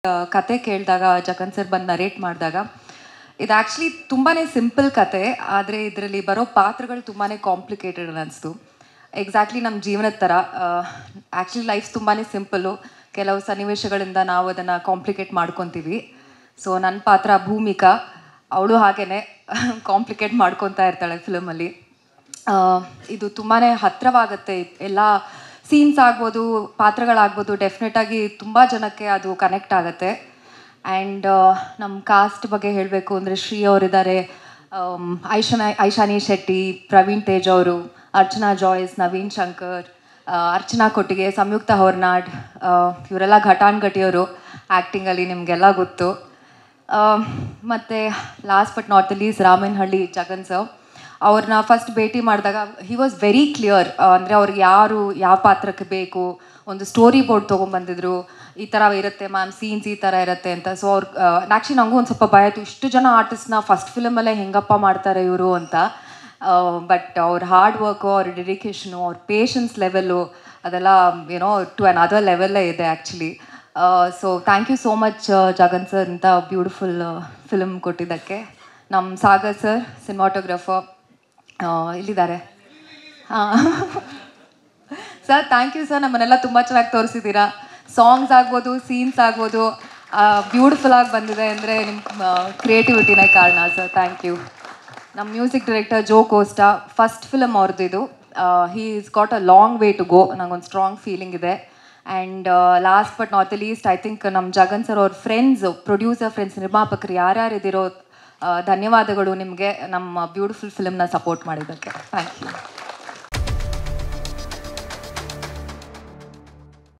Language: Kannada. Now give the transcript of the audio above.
ಕತೆ ಕೇಳಿದಾಗ ಜಗನ್ ಸರ್ ಬಂದು ನರೇಟ್ ಮಾಡಿದಾಗ ಇದು ಆ್ಯಕ್ಚುಲಿ ತುಂಬಾ ಸಿಂಪಲ್ ಕತೆ ಆದರೆ ಇದರಲ್ಲಿ ಬರೋ ಪಾತ್ರಗಳು ತುಂಬಾ ಕಾಂಪ್ಲಿಕೇಟೆಡ್ ಅನಿಸ್ತು ಎಕ್ಸಾಕ್ಟ್ಲಿ ನಮ್ಮ ಜೀವನದ ಥರ ಆ್ಯಕ್ಚುಲಿ ಲೈಫ್ ತುಂಬಾ ಸಿಂಪಲ್ಲು ಕೆಲವು ಸನ್ನಿವೇಶಗಳಿಂದ ನಾವು ಅದನ್ನು ಕಾಂಪ್ಲಿಕೇಟ್ ಮಾಡ್ಕೊತೀವಿ ಸೊ ನನ್ನ ಪಾತ್ರ ಭೂಮಿಕಾ ಅವಳು ಹಾಗೇ ಕಾಂಪ್ಲಿಕೇಟ್ ಮಾಡ್ಕೊತಾ ಇರ್ತಾಳೆ ಫಿಲಮಲ್ಲಿ ಆ, ಇದು ತುಂಬಾ ಹತ್ತಿರವಾಗುತ್ತೆ ಎಲ್ಲ ಸೀನ್ಸ್ ಆಗ್ಬೋದು ಪಾತ್ರಗಳಾಗ್ಬೋದು ಡೆಫಿನೆಟಾಗಿ ತುಂಬ ಜನಕ್ಕೆ ಅದು ಕನೆಕ್ಟ್ ಆಗುತ್ತೆ ಆ್ಯಂಡ್ ನಮ್ಮ ಕಾಸ್ಟ್ ಬಗ್ಗೆ ಹೇಳಬೇಕು ಅಂದರೆ ಶ್ರೀ ಅವರಿದ್ದಾರೆ ಐಶಾನ ಐಶಾನಿ ಶೆಟ್ಟಿ ಪ್ರವೀಣ್ ತೇಜ್ ಅವರು ಅರ್ಚನಾ ಜಾಯ್ಸ್ ನವೀನ್ ಶಂಕರ್ ಆ, ಅರ್ಚನಾ ಕೊಟ್ಟಿಗೆ ಸಂಯುಕ್ತ ಹೊರ್ನಾಡ್ ಆ, ಇವರೆಲ್ಲ ಘಟಾನ್ ಘಟಿಯವರು ಆ್ಯಕ್ಟಿಂಗಲ್ಲಿ ನಿಮಗೆಲ್ಲ ಗೊತ್ತು ಮತ್ತು last but not the least Ramanahalli Jagan sir ಅವ್ರನ್ನ ಫಸ್ಟ್ ಭೇಟಿ ಮಾಡಿದಾಗ ಹಿ ವಾಸ್ ವೆರಿ ಕ್ಲಿಯರ್ ಅಂದರೆ ಅವ್ರಿಗೆ ಯಾರು ಯಾವ ಪಾತ್ರಕ್ಕೆ ಬೇಕು ಒಂದು ಸ್ಟೋರಿ ಬೋರ್ಡ್ ತೊಗೊಂಬಂದಿದ್ರು ಈ ಥರ ಇರುತ್ತೆ ಮ್ಯಾಮ್ ಸೀನ್ಸ್ ಈ ಥರ ಇರುತ್ತೆ ಅಂತ ಸೊ ಅವ್ರು ಆ್ಯಕ್ಚುಲಿ ನನಗೂ ಒಂದು ಸ್ವಲ್ಪ ಭಯ ಆಯಿತು ಇಷ್ಟು ಜನ ಆರ್ಟಿಸ್ಟ್ನ ಫಸ್ಟ್ ಫಿಲಮಲ್ಲೇ ಹೆಂಗಪ್ಪ ಮಾಡ್ತಾರೆ ಇವರು ಅಂತ ಬಟ್ ಅವ್ರ ಹಾರ್ಡ್ ವರ್ಕು ಅವ್ರ ಡೆಡಿಕೇಶನು ಅವ್ರ ಪೇಷನ್ಸ್ ಲೆವೆಲ್ಲು ಅದೆಲ್ಲ ಏನೋ ಟು ಅನ್ ಅದರ್ ಲೆವೆಲ್ಲೇ ಇದೆ actually so thank you so much Jagan sir ಇಂಥ ಬ್ಯೂಟಿಫುಲ್ ಫಿಲ್ಮ್ ಕೊಟ್ಟಿದ್ದಕ್ಕೆ ನಮ್ಮ ಸಾಗರ್ ಸರ್ ಸಿನಿಮಾಟೋಗ್ರಫರ್ ಇಲ್ಲಿದ್ದಾರೆ ಹಾಂ ಸರ್ ಥ್ಯಾಂಕ್ ಯು ಸರ್ ನಮ್ಮನ್ನೆಲ್ಲ ತುಂಬ ಚೆನ್ನಾಗಿ ತೋರಿಸಿದ್ದೀರಾ ಸಾಂಗ್ಸ್ ಆಗ್ಬೋದು ಸೀನ್ಸ್ ಆಗ್ಬೋದು ಬ್ಯೂಟಿಫುಲ್ ಆಗಿ ಬಂದಿದೆ ಅಂದರೆ ನಿಮ್ಮ ಕ್ರಿಯೇಟಿವಿಟಿನೇ ಕಾರಣ ಸರ್ ಥ್ಯಾಂಕ್ ಯು ನಮ್ಮ music director Jo Costa first film ಅವ್ರದ್ದು ಇದು he is got a long way to go ನಂಗೊಂದು ಸ್ಟ್ರಾಂಗ್ ಫೀಲಿಂಗ್ ಇದೆ and last but not the least I think ನಮ್ಮ ಜಗನ್ ಸರ್ ಅವ್ರ ಫ್ರೆಂಡ್ಸ್ ಪ್ರೊಡ್ಯೂಸರ್ ಫ್ರೆಂಡ್ಸ್ ನಿರ್ಮಾಪಕರು ಯಾರ್ಯಾರು ಇದಿರೋ ಆ, ಧನ್ಯವಾದಗಳು ನಿಮಗೆ ನಮ್ಮ ಬ್ಯೂಟಿಫುಲ್ ಫಿಲ್ಮ್ನ ಸಪೋರ್ಟ್ ಮಾಡಿದ್ದಕ್ಕೆ ಥ್ಯಾಂಕ್ ಯು